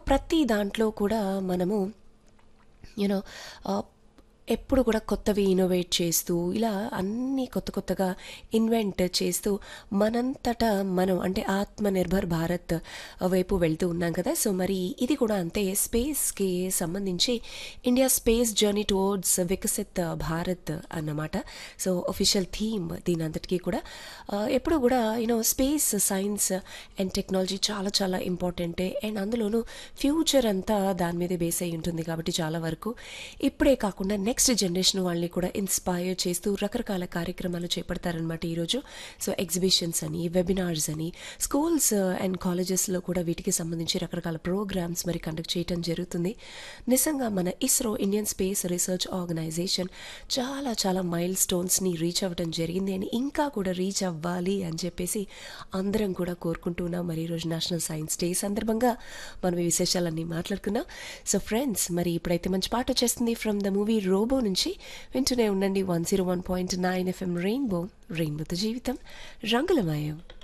ప్రతి దాంట్లో కూడా మనము యూనో ఎప్పుడు కూడా కొత్తవి ఇన్నోవేట్ చేస్తూ ఇలా అన్నీ కొత్త కొత్తగా ఇన్వెంట్ చేస్తూ మనంతటా మనం అంటే ఆత్మనిర్భర్ భారత్ వైపు వెళ్తూ ఉన్నాం కదా సో మరి ఇది కూడా అంతే స్పేస్కి సంబంధించి India space journey towards Viksit Bharat అన్నమాట సో ఒఫిషియల్ థీమ్ దీని అంతటికీ కూడా ఆ, ఎప్పుడు కూడా you know space science and technology చాలా చాలా ఇంపార్టెంటే అండ్ అందులోనూ ఫ్యూచర్ అంతా దాని మీదే బేస్ అయి ఉంటుంది కాబట్టి చాలా వరకు ఇప్పుడే కాకుండా నెక్స్ట్ జనరేషన్ వాళ్ళని కూడా ఇన్స్పైర్ చేస్తూ రకరకాల కార్యక్రమాలు చేపడతారనమాట ఈరోజు సో ఎగ్జిబిషన్స్ అని వెబినార్స్ అని స్కూల్స్ అండ్ కాలేజెస్లో కూడా వీటికి సంబంధించి రకరకాల ప్రోగ్రామ్స్ మరి కండక్ట్ చేయడం జరుగుతుంది నిజంగా మన ISRO Indian space research organisation చాలా చాలా మైల్ స్టోన్స్ని రీచ్ అవ్వడం జరిగింది అని ఇంకా కూడా రీచ్ అవ్వాలి అని చెప్పేసి అందరం కూడా కోరుకుంటున్నాం మరి ఈరోజు నేషనల్ సైన్స్ డే సందర్భంగా మనం ఈ విశేషాలన్నీ మాట్లాడుకున్నాం సో ఫ్రెండ్స్ మరి ఇప్పుడైతే మంచి పాట వచ్చేస్తుంది ఫ్రమ్ ద మూవీ రోబో నుంచి వింటూనే ఉండండి one zero one point nine FM Rainbow రెయిన్బోతో జీవితం రంగులమయం